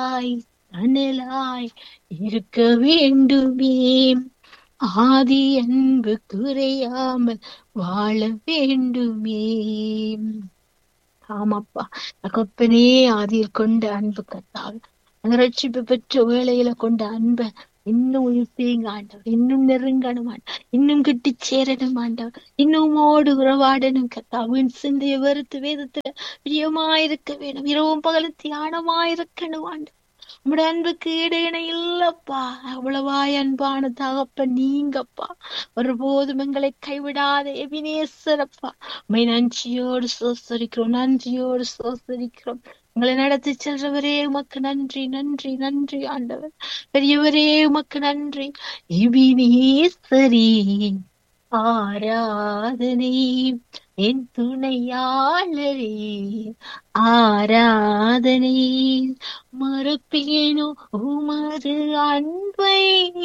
நிழலாய் அனலாய் இருக்க வேண்டுமே ஆதி அன்பு குறையாமல் வாழ வேண்டுமே ஆமாப்பா தகப்பனே ஆதியில் கொண்ட அன்பு கத்தால் அந்த ரட்சிப்பு பெற்ற வேளையில கொண்ட அன்பை இன்னும் உயிர்த்தீங்க ஆண்டவர் இன்னும் நெருங்கணும் ஆண்டவர் இன்னும் கிட்டி சேரணும் ஆண்டவர் இன்னும் ஓடு உறவாடணும் கத்தாவின் சிந்தைய வெறுத்து வேதத்துல பிரியமாயிருக்க வேணும் இரவும் பகலும் தியானமாயிருக்கணும் ஆண்டவர் உம்முடைய அன்புக்கு ஈடு இணை இல்லப்பா அவ்வளவாய் அன்பான தகப்பன் நீங்கப்பா ஒருபோதும் எங்களை கைவிடாத எபினேசரப்பா உண்மை நன்றியோடு சோசரிக்கிறோம் நன்றியோடு சோசரிக்கிறோம் உங்களை நடத்தி செல்றவரே உமக்கு நன்றி நன்றி நன்றி ஆண்டவர் பெரியவரே உமக்கு நன்றி எபினேசரி ஆராதனை என் துணையாளரே ஆராதனை மறுப்பேனோ உமது அன்பை